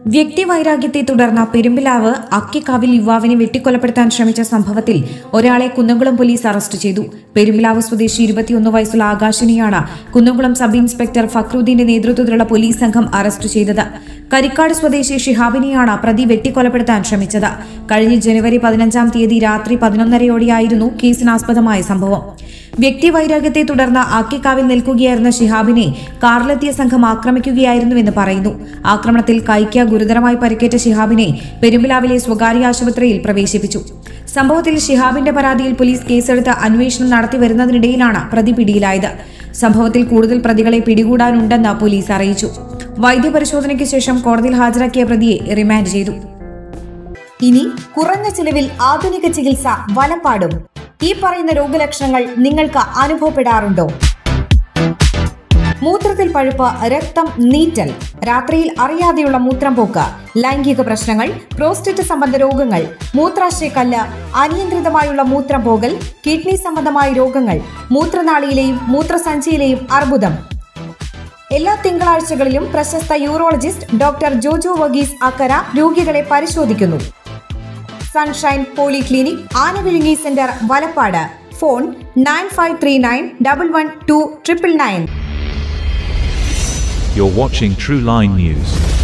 വ്യക്തിവൈരാഗ്യത്തെ തുടർന്ന് പെരുമ്പിലാവ് അക്കിക്കാവിൽ യുവാവിനെ വെട്ടിക്കൊലപ്പെടുത്താൻ ശ്രമിച്ച സംഭവത്തിൽ ഒരാളെ കുന്നംകുളം പോലീസ് അറസ്റ്റ് ചെയ്തു പെരുമ്പിലാവ് സ്വദേശി ഇരുപത്തിയൊന്ന് വയസ്സുള്ള ആകാശിനെയാണ് കുന്നംകുളം സബ് ഇൻസ്പെക്ടർ ഫക്രുദ്ദീന്റെ നേതൃത്വത്തിലുള്ള പോലീസ് സംഘം അറസ്റ്റ് ചെയ്തത് കരിക്കാട് സ്വദേശി ഷിഹാബിനെയാണ് പ്രതി വെട്ടിക്കൊലപ്പെടുത്താൻ ശ്രമിച്ചത് കഴിഞ്ഞ ജനുവരി പതിനഞ്ചാം തീയതി രാത്രി പതിനൊന്നരയോടെയായിരുന്നു കേസിനാസ്പദമായ സംഭവം വ്യക്തിവൈരാഗ്യത്തെ തുടർന്ന് ആക്കിക്കാവിൽ നിൽക്കുകയായിരുന്ന ഷിഹാബിനെ കാറിലെത്തിയ സംഘം ആക്രമിക്കുകയായിരുന്നുവെന്ന് പറയുന്നു ആക്രമണത്തിൽ കൈക്ക് ഗുരുതരമായി പരിക്കേറ്റ ഷിഹാബിനെ പെരുമ്പിലാവിലെ സ്വകാര്യ ആശുപത്രിയിൽ പ്രവേശിപ്പിച്ചു സംഭവത്തിൽ ഷിഹാബിന്റെ പരാതിയിൽ പോലീസ് കേസെടുത്ത് അന്വേഷണം നടത്തി വരുന്നതിനിടയിലാണ് പ്രതി പിടിയിലായത് സംഭവത്തിൽ കൂടുതൽ പ്രതികളെ പിടികൂടാനുണ്ടെന്ന് പോലീസ് അറിയിച്ചു വൈദ്യപരിശോധനയ്ക്ക് ശേഷം കോടതിയിൽ ഹാജരാക്കിയ പ്രതിയെ റിമാൻഡ് ചെയ്തു ഇനി കുറഞ്ഞ ചിലവിൽ ആധുനിക ചികിത്സ വലപ്പാടും ഈ പറയുന്ന രോഗലക്ഷണങ്ങൾ നിങ്ങൾക്ക് അനുഭവപ്പെടാറുണ്ടോ മൂത്രത്തിൽ പഴുപ്പ് രക്തം നീറ്റൽ രാത്രിയിൽ അറിയാതെയുള്ള മൂത്രം പോക്ക് ലൈംഗിക പ്രശ്നങ്ങൾ പ്രോസ്റ്റേറ്റ് സംബന്ധ രോഗങ്ങൾ മൂത്രാശയക്കല്ല് അനിയന്ത്രിതമായുള്ള മൂത്രം പോകൽ കിഡ്നി സംബന്ധമായ രോഗങ്ങൾ മൂത്രനാളിയിലെയും മൂത്രസഞ്ചിയിലെയും അർബുദം എല്ലാ തിങ്കളാഴ്ചകളിലും പ്രശസ്ത യൂറോളജിസ്റ്റ് ഡോക്ടർ ജോജോ വഗീസ് അക്കര രോഗികളെ പരിശോധിക്കുന്നു sunshine polyclinic Anavizhungi centre Valappad phone nine five three nine double one two triple nine You're watching True Line News.